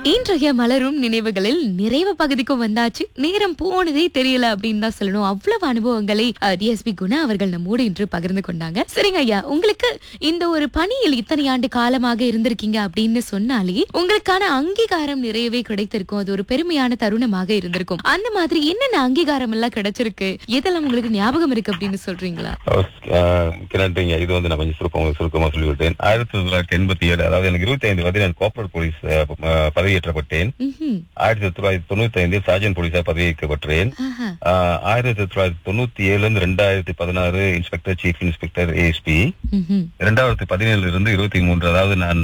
இன்றைய மலரும் நினைவுகளில் நிறைவு பகுதிக்கும் வந்தாச்சு நேரம் போனதே தெரியல அப்படின்னு தான் சொல்லணும் அவ்வளவு அனுபவங்களை டிஎஸ்பி குணா அவர்கள் நம்மோடு இன்று பகிர்ந்து கொண்டாங்க சரிங்க ஐயா உங்களுக்கு இந்த ஒரு பணியில் இத்தனை ஆண்டு காலமாக இருந்திருக்கீங்க அப்படின்னு சொன்னாலே உங்களுக்கான அங்கீகாரம் நிறையவே கிடைத்திருக்கும் அது ஒரு பெருமையான தருணமாக இருந்திருக்கும் அந்த மாதிரி என்னென்ன அங்கீகாரம் எல்லாம் கிடைச்சிருக்கு எதெல்லாம் உங்களுக்கு ஞாபகம் இருக்கு அப்படின்னு சொல்றீங்களா மிக்க நன்றிங்க இது வந்து நான் கொஞ்சம் சுருக்கம் சுருக்கமா சொல்லிவிட்டேன் ஆயிரத்தி தொள்ளாயிரத்தி எண்பத்தி ஏழு அதாவது எனக்கு இருபத்தி ஐந்து வயதில் நான் கோப்பரேட் போலீஸ் அஹ், அஹ், பதவியேற்றப்பட்டேன் ம்ஹும். ஆயிரத்தி தொள்ளாயிரத்தி தொண்ணூத்தி ஐந்தில் சார்ஜன் போலீஸாக பதவியேற்கப்பட்டேன் ஆஹா. ஆஹ், ஆயிரத்தி தொள்ளாயிரத்தி தொண்ணூத்தி ஏழுல இருந்து ரெண்டாயிரத்தி பதினாறு இன்ஸ்பெக்டர் சீஃப் இன்ஸ்பெக்டர் ஏஎஸ்பி ம்ஹும். இரண்டாயிரத்தி பதினேழுல இருந்து இருபத்தி மூன்று அதாவது நான்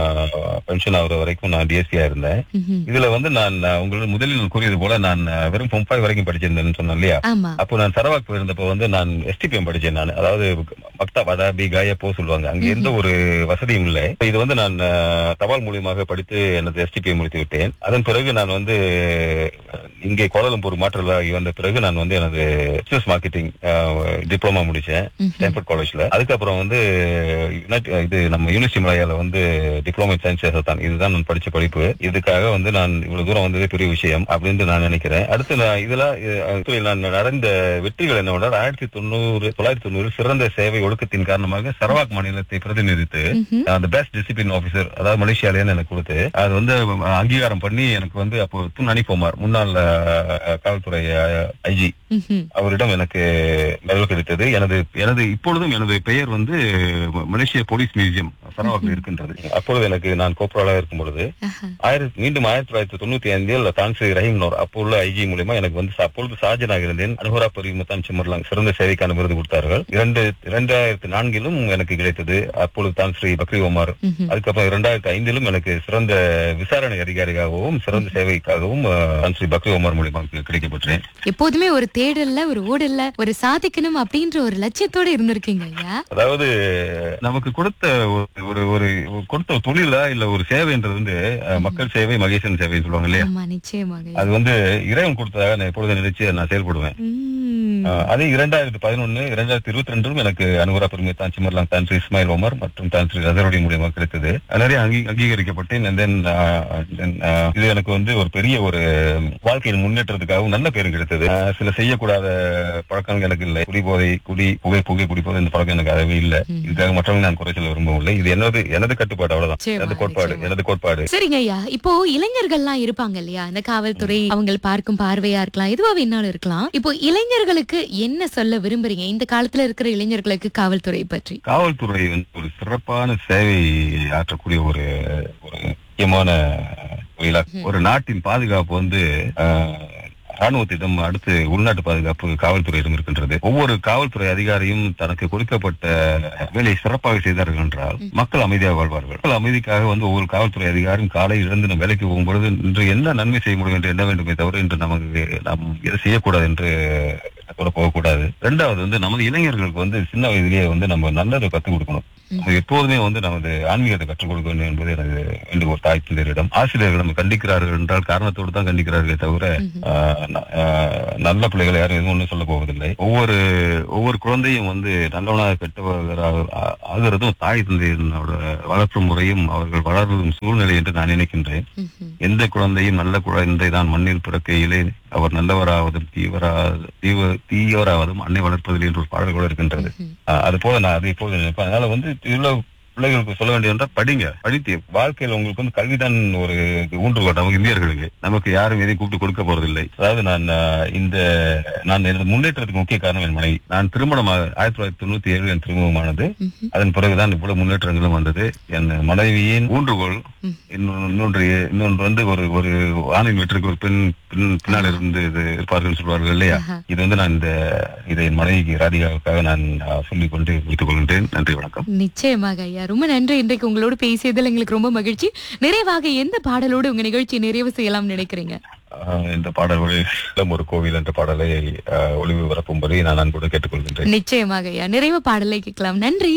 பென்ஷன் ஆகுற வரைக்கும் நான் டிஎஸ்பியா இருந்தேன் ம்ஹும். இதுல வந்து நான் அஹ், உங்களுக்கு முதலில் நான் கூறியது போல நான் அஹ், வெறும் ஃபோம் ஃபைவ் வரைக்கும் படிச்சிருந்தேன்னு சொன்னேன் இல்லையா ஆமா அப்போ நான் சரவாக் போயிருந்தப்போ வந்து நான் எஸ்டிபிஎம் படிச்சேன் நான் அதாவது மக்தா வதாபி காயா போ சொல்லுவாங்க அங்க எந்த ஒரு வசதியும் இல்லை இது வந்து நான் அஹ், தபால் மூலியமாக படித்து எனது எஸ்டிபிஎம் முடித்து விட்டேன் அதன் பிறகு நான் வந்து அஹ், இங்கே கோலாலம்பூர் மாற்றலாகி வந்த பிறகு நான் வந்து எனது பிசினஸ் மார்க்கெட்டிங் டிப்ளமா முடிச்சேன் ம்ஹும். ஸ்டான்போர்ட் காலேஜ்ல அதுக்கப்புறம் வந்து யுனைட் இது நம்ம யூனிவர்சிட்டி மலையால வந்து டிப்ளமா சயின்ஸ் தான் இதுதான் நான் படிச்ச படிப்பு இதுக்காக வந்து நான் இவ்வளவு தூரம் வந்ததே பெரிய விஷயம் அப்படின்னு நான் நினைக்கிறேன் அடுத்து நான் இதுல அஹ், துறையில் நான் நடந்த வெற்றிகள் என்னவென்றால் ஆயிரத்தி தொண்ணூறு தொள்ளாயிரத்தி தொண்ணூறு சிறந்த சேவை ஒழுக்கத்தின் காரணமாக சரவாக் மாநிலத்தை பிரதிநிதித்து ம்ஹும். அந்த பெஸ்ட் டிசிப்ளின் ஆபீசர் அதாவது மலேசியாலேன்னு எனக்கு கொடுத்து அது வந்து அங்கீகாரம் பண்ணி எனக்கு வந்து அப்போ துணி போமார் முன்னாள் அஹ், காவல்துறை ஐஜி ம்ஹும். அவரிடம் எனக்கு மெடல் கிடைத்தது எனது எனது இப்பொழுதும் எனது பெயர் வந்து மலேசிய போலீஸ் மியூசியம் சரவாக்கில் இருக்கின்றது அப்பொழுது எனக்கு நான் கோப்ராலாக இருக்கும் பொழுது ஆஹா. ஆயிரத்தி மீண்டும் ஆயிரத்தி தொள்ளாயிரத்தி தொண்ணூத்தி ஐந்தில் தான்சி ரஹீம் நோர் அப்போ உள்ள ஐஜி மூலியமா எனக்கு வந்து அப்பொழுது சார்ஜனாக இருந்தேன் அனுகரா பரிமத்தான் சிம்மர்லாங் சிறந்த சேவைக்கான விருது கொடுத்தார்கள் இரண்டு இரண்டாயிரத்தி நான்கிலும் எனக்கு கிடைத்தது அப்பொழுது தான் ஸ்ரீ பக்ரி ஒமார் ம்ஹும். அதுக்கப்புறம் இரண்டாயிரத்தி ஐந்திலும் எனக்கு சிறந்த விசாரணை அதிகாரியாகவும் சிறந்த சேவைக்காகவும் அஹ், தான் ஸ்ரீ பக்ரி ஒமார் மூலியமா கிடைக்கப்பட்டேன் எப்போதுமே ஒரு தேடல்ல ஒரு ஓடல்ல ஒரு சாதிக்கணும் அப்படின்ற ஒரு லட்சியத்தோட இருந்திருக்கீங்க ஐயா அதாவது நமக்கு கொடுத்த ஒரு- ஒரு ஒரு கொடுத்த தொழிலா இல்ல ஒரு சேவைன்றது வந்து அஹ், மக்கள் சேவை மகேசன் சேவை சொல்லுவாங்க இல்லையா ஆமா நிச்சயமாக ஐயா. அது வந்து இறைவன் கொடுத்ததாக நான் எப்பொழுதும் நினைச்சு நான் செயல்படுவேன் உம். அஹ், அதே இரண்டாயிரத்தி பதினொன்னு இரண்டாயிரத்தி இருபத்தி ரெண்டிலும் எனக்கு அனுகுரா பெருமை தான் சிமர்லாங் தான் ஸ்ரீ இஸ்மாயில் ஒமர் மற்றும் தான் ஸ்ரீ ரசருடைய மூலியமா கிடைத்தது நிறைய அங்கீ- அங்கீகரிக்கப்பட்டேன் and then, அஹ், then, அஹ், இது எனக்கு வந்து ஒரு பெரிய ஒரு வாழ்க்கையின் முன்னேற்றத்துக்காகவும் நல்ல பேரும் கிடைத்தது அஹ், சில செய்யக்கூடாத பழக்கங்கள் எனக்கு இல்லை குடிபோதை குடி புகை புகை குடிப்போதை இந்த பழக்கம் எனக்கு அறவே இல்லை ம். இதுக்காக மற்றவங்க நான் குறை சொல்ல விரும்பவில்லை இது எனது எனது கட்டுப்பாடு அவ்வளவுதான் நிச்சயமா, எனது கோட்பாடு நிச்சயமா. எனது கோட்பாடு சரிங்க ஐயா இப்போ இளைஞர்கள்லாம் இருப்பாங்க இல்லையா இந்த காவல்துறை அவங்க பார்க்கும் பார்வையா இருக்கலாம் எதுவா வேணாலும் இருக்கலாம் இப்போ இளைஞர்களுக்கு என்ன சொல்ல விரும்புறீங்க இந்த காலத்துல இருக்கிற இளைஞர்களுக்கு காவல்துறை பற்றி காவல்துறை வந்து ஒரு சிறப்பான சேவை ஆற்றக்கூடிய ஒரு ஒரு முக்கியமான தொழிலா ஒரு நாட்டின் பாதுகாப்பு வந்து ஆஹ், ராணுவத்திடம் அடுத்து உள்நாட்டு பாதுகாப்பு காவல்துறையிடம் இருக்கின்றது ஒவ்வொரு காவல்துறை அதிகாரியும் தனக்கு கொடுக்கப்பட்ட வேலையை சிறப்பாக செய்தார்கள் என்றால் மக்கள் அமைதியாக வாழ்வார்கள் மக்கள் அமைதிக்காக வந்து ஒவ்வொரு காவல்துறை அதிகாரியும் காலை இழந்து நம்ம வேலைக்கு போகும்பொழுது இன்று என்ன நன்மை செய்ய முடியும் என்று எண்ண வேண்டுமே தவிர இன்று நமக்கு நாம் எதை செய்யக்கூடாது என்று கூட போகக்கூடாது ரெண்டாவது வந்து நமது இளைஞர்களுக்கு வந்து சின்ன வயதிலேயே வந்து நம்ம நல்லதை கற்றுக் கொடுக்கணும் நம்ம எப்போதுமே வந்து நமது ஆன்மீகத்தை கற்றுக் கொடுக்க வேண்டும் என்பது எனது வேண்டுகோள் தாய் தந்தையரிடம் ஆசிரியர்கள் நம்ம கண்டிக்கிறார்கள் என்றால் காரணத்தோடு தான் கண்டிக்கிறார்களே தவிர ஆஹ், ந- ஆஹ், நல்ல பிள்ளைகளை யாரும் எதுவும் ஒன்றும் சொல்ல போவதில்லை ஒவ்வொரு ஒவ்வொரு குழந்தையும் வந்து நல்லவனாக கெட்டவராக ஆ- ஆகிறதும் தாய் தந்தையினோட வளர்ப்பு முறையும் அவர்கள் வளர்வதும் சூழ்நிலை என்று நான் நினைக்கின்றேன் ம்ஹும். எந்த குழந்தையும் நல்ல குழந்தை தான் மண்ணில் பிறக்கையிலே அவர் நல்லவராவதும் தீவரா தீவ தீயவராவதும் அன்னை வளர்ப்பதில் என்று ஒரு பாடல் கூட இருக்கின்றது ம்ஹும். ஆஹ் அது போல நான் அதை போல நினைப்பேன் அதனால வந்து இதுல பிள்ளைகளுக்கு சொல்ல வேண்டியது என்றால் படிங்க படித்து வாழ்க்கையில் உங்களுக்கு வந்து கல்விதான் ஒரு ஊன்றுகோல் நமக்கு இந்தியர்களுக்கு நமக்கு யாரும் எதையும் கூப்பிட்டு கொடுக்க போறதில்லை அதாவது நான் ஆஹ், இந்த நான் எனது முன்னேற்றத்துக்கு முக்கிய காரணம் என் மனைவி நான் திருமணமாக ஆயிரத்தி தொள்ளாயிரத்தி தொண்ணூத்தி ஏழு என் திருமணமானது ம்ஹும். அதன் பிறகுதான் இவ்வளவு முன்னேற்றங்களும் வந்தது என் மனைவியின் ஊன்றுகோல் ம். இன்னொன்று இன்னொன்று இன்னொன்று வந்து ஒரு ஒரு ஆணின் வெற்றிக்கு ஒரு பெண் பின் பின்னால் இருந்து இது இருப்பார்கள் சொல்வார்கள் இல்லையா ஆஹா. இது வந்து நான் இந்த இதை என் மனைவிக்கு ராதிகாவுக்காக நான் ஆஹ், சொல்லிக் கொண்டு வைத்துக் கொள்கின்றேன் நன்றி வணக்கம் நிச்சயமாக ஐயா ரொம்ப நன்றி இன்றைக்கு உங்களோட பேசியதில் எங்களுக்கு ரொம்ப மகிழ்ச்சி நிறைவாக எந்த பாடலோடு உங்க நிகழ்ச்சி நிறைவு செய்யலாம் நினைக்கிறீங்க ஆஹ், இந்த பாடல் ஒரு இளம் ஒரு கோவில் என்ற பாடலை ஆஹ், ஒளிபரப்பும்படி நான் அன்புடன் கேட்டுக்கொள்கின்றேன் நிச்சயமாக ஐயா நிறைவு பாடலை கேட்கலாம் நன்றி